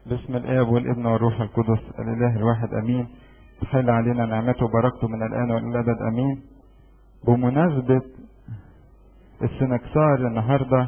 باسم الآب والابن والروح القدس الإله الواحد أمين تحل علينا نعمته وبركته من الآن وإلى الأبد أمين بمناسبة السنكسار النهاردة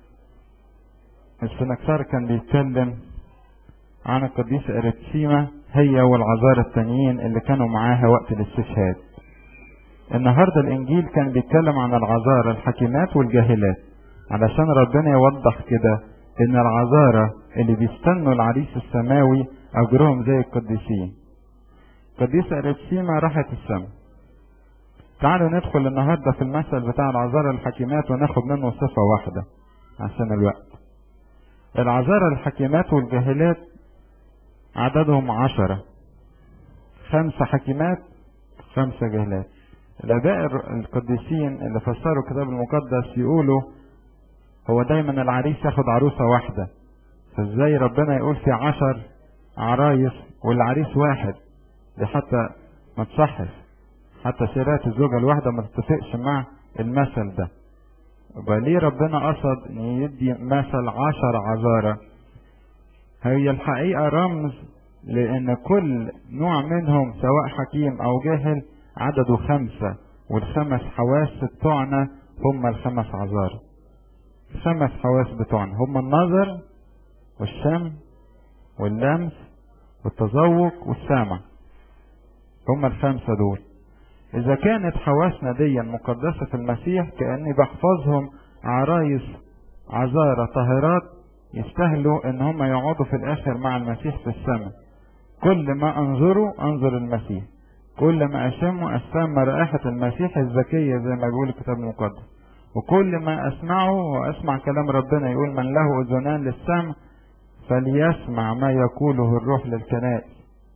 السنكسار كان بيتكلم عن القديسة إريتشيما هي والعذارى التانيين اللي كانوا معاها وقت الاستشهاد النهاردة الإنجيل كان بيتكلم عن العذارى الحكيمات والجاهلات علشان ربنا يوضح كده إن العذارى اللي بيستنوا العريس السماوي أجرهم زي القديسين القديسة إريتشيما راحت السماء تعالوا ندخل النهاردة في المثل بتاع العذارى الحكيمات وناخد منه صفة واحدة عشان الوقت العذارى الحكيمات والجاهلات عددهم عشرة خمسة حكيمات خمسة جاهلات الآباء القديسين اللي فسروا الكتاب المقدس يقولوا هو دايما العريس ياخد عروسة واحدة فازاي ربنا يقول في عشر عرايس والعريس واحد دي حتى ما تصحش حتى شريعة الزوجة الواحدة ما تتفقش مع المثل ده يبقى ليه ربنا قصد ان يدي مثل عشر عذارى هي الحقيقة رمز لان كل نوع منهم سواء حكيم او جاهل عدده خمسة والخمس حواس بتوعنا هم الخمس عذارى الخمس حواس بتوعنا هم النظر والشم واللمس والتذوق والسمع هم الخمسة دول إذا كانت حواسنا دي مقدسة في المسيح كأني بحفظهم عرايس عذارى طاهرات يستاهلوا إن هم يقعدوا في الآخر مع المسيح في السماء كل ما أنظره أنظر المسيح كل ما أشمه أشم رائحة المسيح الزكية زي ما بيقول الكتاب المقدس وكل ما أسمعه وأسمع كلام ربنا يقول من له أذنان للسمع فليسمع ما يقوله الروح للكنائس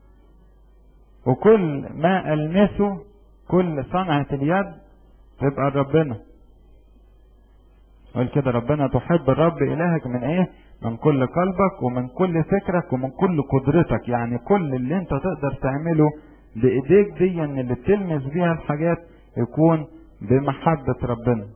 وكل ما ألمسه كل صنعة اليد تبقى ربنا قول كده ربنا تحب الرب إلهك من إيه؟ من كل قلبك ومن كل فكرك ومن كل قدرتك يعني كل اللي أنت تقدر تعمله بإيديك دي اللي بتلمس بيها الحاجات يكون بمحبة ربنا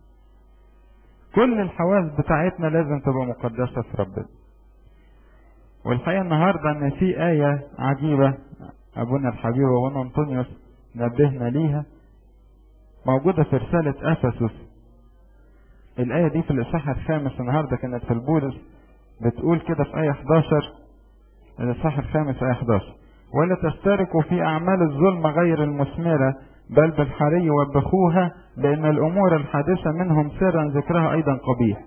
كل الحواس بتاعتنا لازم تبقى مقدسة في ربنا والحقيقة النهاردة ان في آية عجيبة ابونا الحبيب وابونا انطونيوس نبهنا ليها موجودة في رسالة افسس الآية دي في الإصحاح الخامس النهاردة كانت في البولس بتقول كده في آية 11 الإصحاح الخامس آية 11 ولا تشتركوا في أعمال الظلم غير المثمرة بل بالحري وبخوها لأن الأمور الحادثة منهم سرا ذكرها أيضا قبيح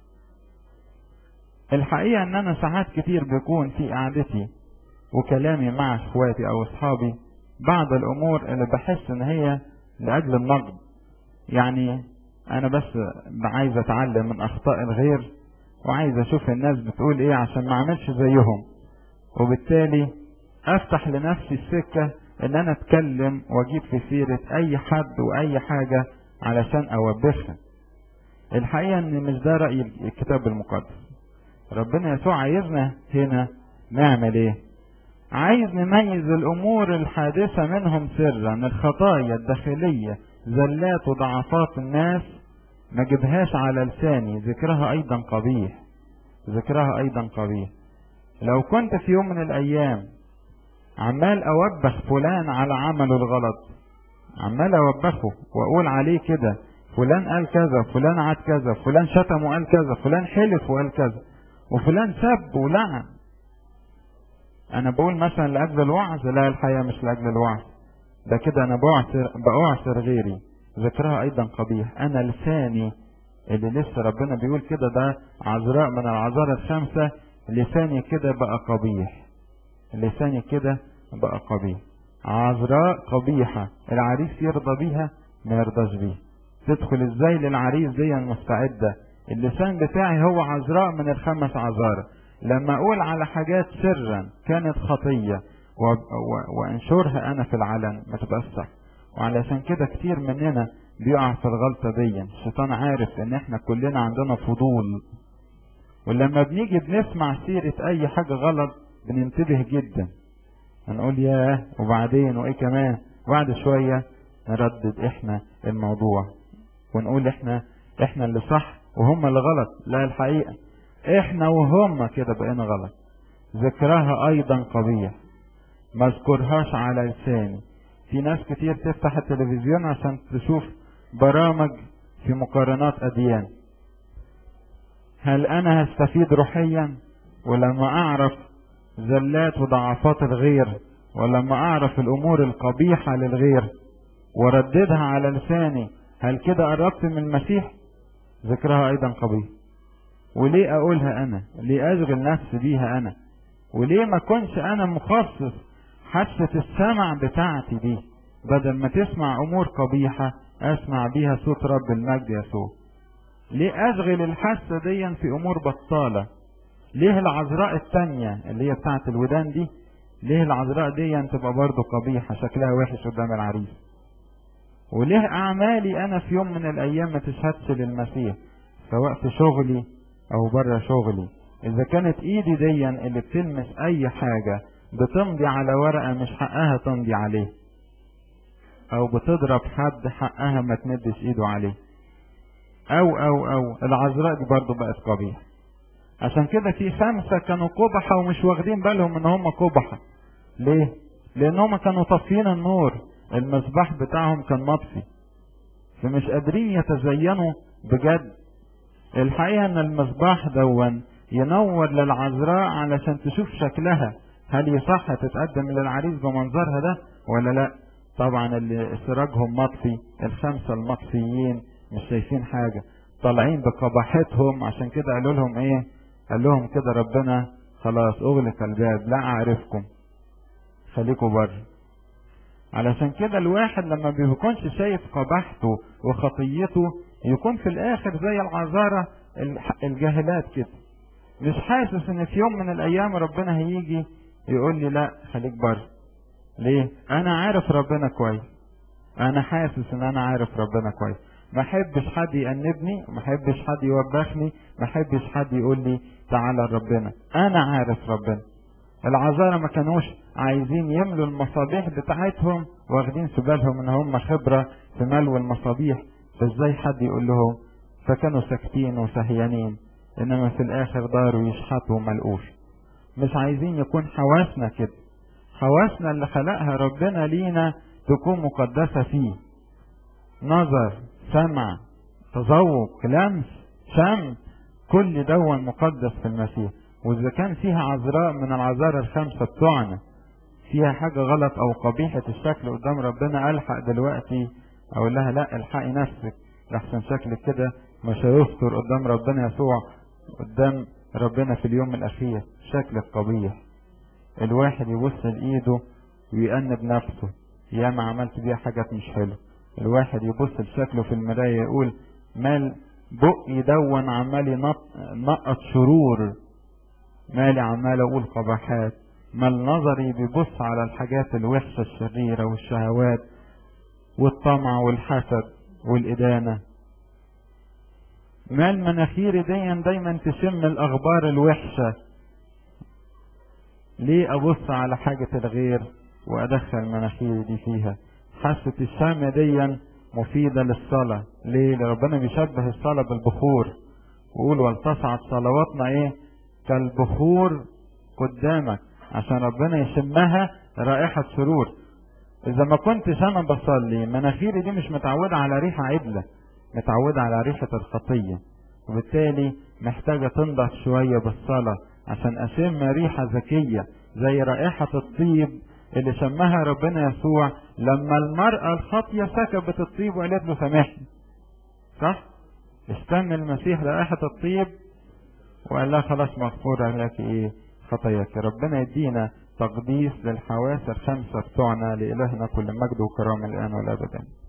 الحقيقة ان انا ساعات كتير بيكون في قعدتي وكلامي مع اخواتي او اصحابي بعض الامور اللي بحس ان هي لاجل النقد يعني انا بس عايز اتعلم من اخطاء الغير وعايز اشوف الناس بتقول ايه عشان ما اعملش زيهم وبالتالي افتح لنفسي السكة ان انا اتكلم واجيب في سيرة اي حد واي حاجة علشان اوبخها الحقيقة ان مش ده رأي الكتاب المقدس ربنا يسوع عايزنا هنا نعمل ايه عايز نميز الامور الحادثة منهم سرا الخطايا الداخلية زلات وضعفات الناس ما جبهاش على لساني ذكرها ايضا قبيح ذكرها ايضا قبيح لو كنت في يوم من الايام عمال اوبخ فلان على عمله الغلط عمال اوبخه واقول عليه كده فلان قال كذا فلان عاد كذا فلان شتم وقال كذا فلان حلف وقال كذا وفلان سب ولعن انا بقول مثلا لاجل الوعظ لا الحقيقه مش لاجل الوعظ ده كده انا بعثر بعثر غيري ذكرها ايضا قبيح انا لساني اللي لسه ربنا بيقول كده ده عذراء من العذارى الخمسه لساني كده بقى قبيح لساني كده بقى قبيح عذراء قبيحه العريس يرضى بيها ما يرضاش بيها تدخل ازاي للعريس دي مستعده اللسان بتاعي هو عذراء من الخمس عذارى لما اقول على حاجات سرا كانت خطية وانشرها انا في العلن ما تبقاش صح وعلشان كده كتير مننا بيقع في الغلطة دي الشيطان عارف ان احنا كلنا عندنا فضول ولما بنيجي بنسمع سيرة اي حاجة غلط بننتبه جدا هنقول ياه وبعدين وايه كمان بعد شوية نردد احنا الموضوع ونقول احنا احنا اللي صح وهم اللي غلط لا الحقيقة احنا وهم كده بقينا غلط ذكرها ايضا قبيح ما اذكرهاش على لساني في ناس كتير تفتح التلفزيون عشان تشوف برامج في مقارنات اديان هل انا هستفيد روحيا ولما اعرف زلات وضعفات الغير ولما اعرف الامور القبيحة للغير ورددها على لساني هل كده قربت من المسيح ذكرها ايضا قبيح وليه اقولها انا ليه اشغل نفسي بيها انا وليه ما كنش انا مخصص حاسة السمع بتاعتي دي بدل ما تسمع امور قبيحة اسمع بيها صوت رب المجد يسوع ليه اشغل الحاسة دي في امور بطالة ليه العذراء التانية اللي هي بتاعت الودان دي ليه العذراء دي تبقى برضه قبيحة شكلها وحش قدام العريس وليه اعمالي انا في يوم من الايام ما تشهدش للمسيح سواء في شغلي او بره شغلي اذا كانت ايدي دي اللي بتلمس اي حاجة بتمضي على ورقة مش حقها تمضي عليه او بتضرب حد حقها ما تمدش ايده عليه او او او العذراء دي برضه بقت قبيحة عشان كده في خمسة كانوا قبحة ومش واخدين بالهم ان هم قبحة ليه لان هم كانوا طافيين النور المصباح بتاعهم كان مطفي فمش قادرين يتزينوا بجد الحقيقة ان المصباح دون ينور للعذراء علشان تشوف شكلها هل يصح تتقدم للعريس بمنظرها ده ولا لا طبعا اللي سراجهم مطفي الخمسة المطفيين مش شايفين حاجة طالعين بقباحتهم عشان كده قالوا لهم ايه قال لهم كده ربنا خلاص اغلق الباب لا اعرفكم خليكوا بره علشان كده الواحد لما بيكونش شايف قباحته وخطيته يكون في الاخر زي العذارة الجاهلات كده مش حاسس ان في يوم من الايام ربنا هيجي يقول لي لا خليك بره ليه انا عارف ربنا كويس انا حاسس ان انا عارف ربنا كويس ما احبش حد يأنبني ما احبش حد يوبخني ما احبش حد يقول لي تعالى ربنا انا عارف ربنا العذارى ما كانوش عايزين يملوا المصابيح بتاعتهم واخدين في بالهم ان هم خبرة في ملو المصابيح فازاي حد يقول لهم فكانوا ساكتين وسهيانين انما في الاخر داروا يشحطوا وملقوش مش عايزين يكون حواسنا كده حواسنا اللي خلقها ربنا لينا تكون مقدسة فيه نظر سمع تذوق لمس شم كل دون مقدس في المسيح واذا كان فيها عذراء من العذارى الخمسة بتوعنا فيها حاجة غلط او قبيحة الشكل قدام ربنا الحق دلوقتي اقول لها لا الحقي نفسك لحسن شكلك كده مش هيستر قدام ربنا يسوع قدام ربنا في اليوم الاخير شكلك قبيح الواحد يبص لايده ويأنب نفسه يا ما عملت بيها حاجات مش حلوه الواحد يبص لشكله في المراية يقول مال بقي دون عمال ينقط شرور مالي عمال اقول قباحات مال نظري بيبص على الحاجات الوحشة الشريرة والشهوات والطمع والحسد والإدانة مال مناخيري دايما دايما تشم الأخبار الوحشة ليه أبص على حاجة الغير وأدخل مناخيري دي فيها حاسة الشم دي مفيدة للصلاة ليه ربنا بيشبه الصلاة بالبخور ويقول ولتصعد صلواتنا ايه كالبخور قدامك عشان ربنا يشمها رائحة سرور اذا ما كنتش انا بصلي مناخيري دي مش متعودة على ريحة عدلة متعودة على ريحة الخطية وبالتالي محتاجة تنضف شوية بالصلاة عشان اشم ريحة ذكية زي رائحة الطيب اللي شمها ربنا يسوع لما المرأة الخاطية سكبت الطيب وقالت له سامحني صح استنى المسيح رائحة الطيب وقال لها خلاص مغفورة لك ايه خطاياك ربنا يدينا تقديس للحواس الخمسة بتوعنا لإلهنا كل مجد وكرامة الآن والأبدا